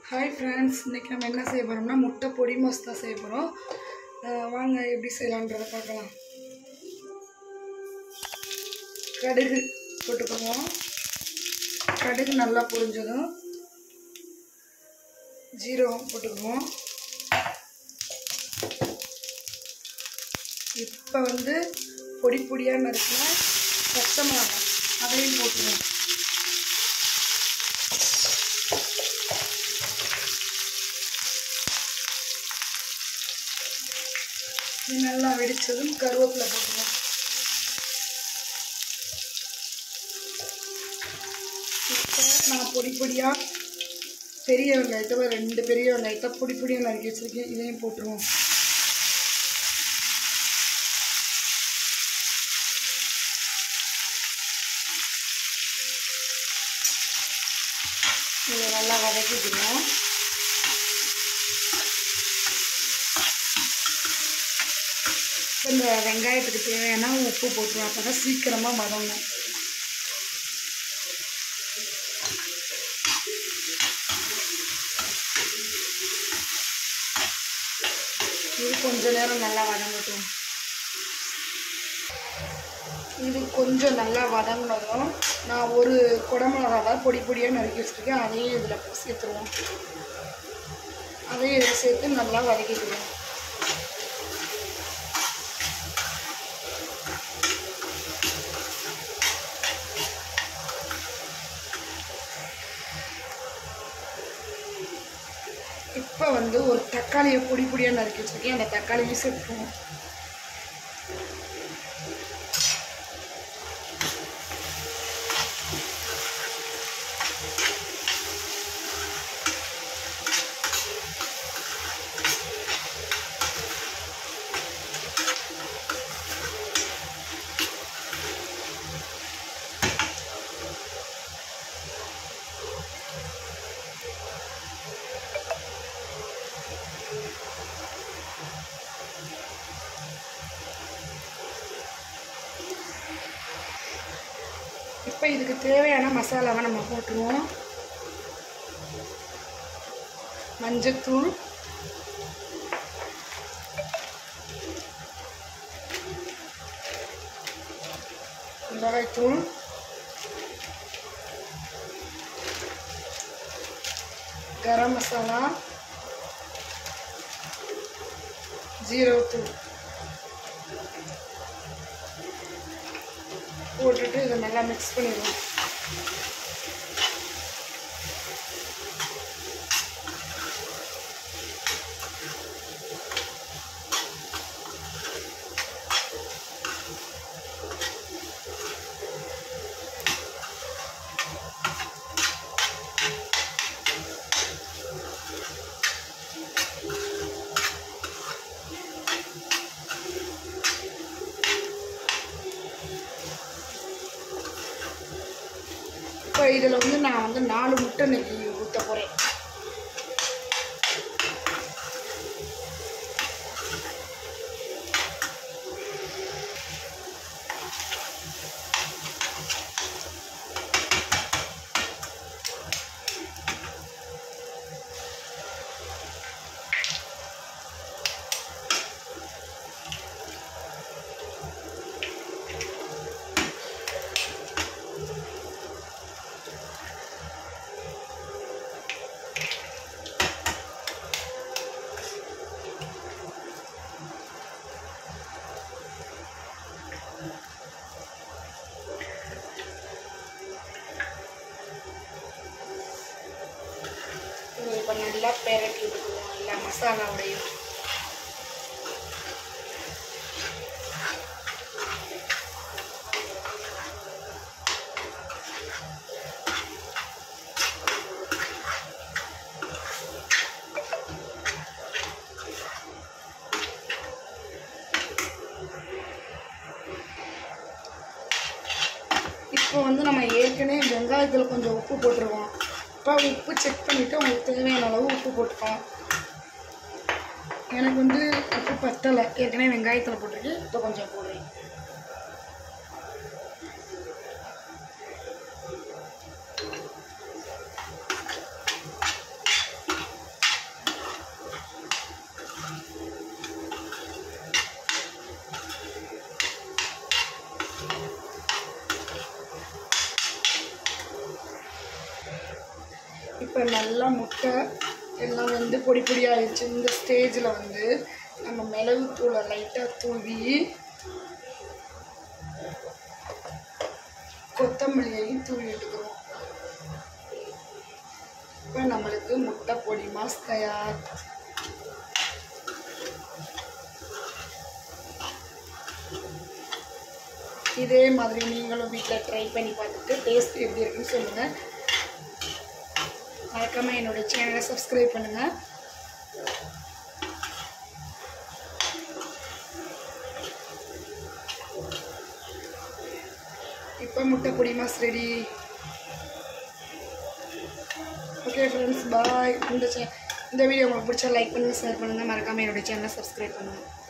hi friends இன்றைக்கி நம்ம என்ன செய்ய போகிறோம்னா முட்டை பொடி மஸ்தா செய்ய போகிறோம் வாங்க எப்படி செய்யலான்றதை பார்க்கலாம் கடுகு போட்டுக்குவோம் கடுகு நல்லா பொரிஞ்சதும் ஜீரகம் போட்டுக்குவோம் இப்போ வந்து பொடி பொடியாக நறுக்கின பச்சை மிளகாய் அதையும் போட்டுருவோம் இது நல்லா வெடிச்சதும் கருவேப்பிலை போட்டுருவோம் இப்போ நான் பொடி பொடியாக பெரிய வெங்காயத்தை ரெண்டு பெரிய வெங்காயத்தை பொடி பொடியாக நறுக்கி வச்சுருக்கேன் இதையும் போட்டுருவோம் இதை நல்லா வதக்கிக்கணும் இந்த வெங்காயத்துக்கு தேவையான உப்பு போட்டுருவோம் அப்போ தான் சீக்கிரமாக வதங்கும் இது கொஞ்ச நேரம் நல்லா வதங்கட்டும் இது கொஞ்சம் நல்லா வதங்கினதும் நான் ஒரு குடமிளகாவை பொடி பொடியாக நறுக்கி வச்சுருக்கேன் அதையும் இதில் சேர்த்துருவோம் அதையும் இதில் சேர்த்து நல்லா வதக்கிக்குவோம் இப்போ வந்து ஒரு தக்காளியை பொடி பொடியாக நறுக்கி வச்சுருக்கேன் அந்த தக்காளியும் சேர்த்துருவோம் இப்போ இதுக்கு தேவையான மசாலாவை நம்ம போட்டுருவோம் மஞ்சத்தூள் மிளகாய்த்தூள் கரம் மசாலா ஜீரகத்தூள் போட்டுட்டு இதை நல்லா மிக்ஸ் பண்ணிடுவோம் இப்போ இதில் வந்து நான் வந்து நாலு முட்டை நெய் ஊற்ற போகிறேன் இது இப்போ நல்லா பெரட்டி விட்டுக்குவோம் எல்லா மசாலாவோடையும் இப்போ வந்து நம்ம ஏற்கனவே வெங்காயத்தில் கொஞ்சம் உப்பு போட்டுருவோம் இப்போ உப்பு செக் பண்ணிவிட்டு உங்களுக்கு தேவையான அளவு உப்பு போட்டுக்கோம் எனக்கு வந்து உப்பு பத்தலை ஏற்கனவே வெங்காயத்தில் போட்டிருக்கு இப்போ கொஞ்சம் போடுறேன் இப்போ நல்லா முட்டை எல்லாம் வந்து பொடி பொடி ஆயிடுச்சு இந்த ஸ்டேஜில் வந்து நம்ம மிளகுத்தூளை லைட்டாக தூவி கொத்தமல்லியையும் தூவி விட்டுக்கிறோம் இப்போ நம்மளுக்கு முட்டை பொடி மாஸ் தயார் இதே மாதிரி நீங்களும் வீட்டில் ட்ரை பண்ணி பார்த்துட்டு டேஸ்ட் எப்படி இருக்குன்னு சொல்லுங்கள் மறக்காமல் என்னோட சேனலை சப்ஸ்கிரைப் பண்ணுங்கள் இப்போ முட்டை பொடி mass ready okay friends bye இந்த சே இந்த வீடியோ உங்களுக்கு பிடிச்சா லைக் பண்ணுங்கள் ஷேர் பண்ணுங்கள் மறக்காமல் என்னோட சேனலை சப்ஸ்கிரைப் பண்ணுங்கள்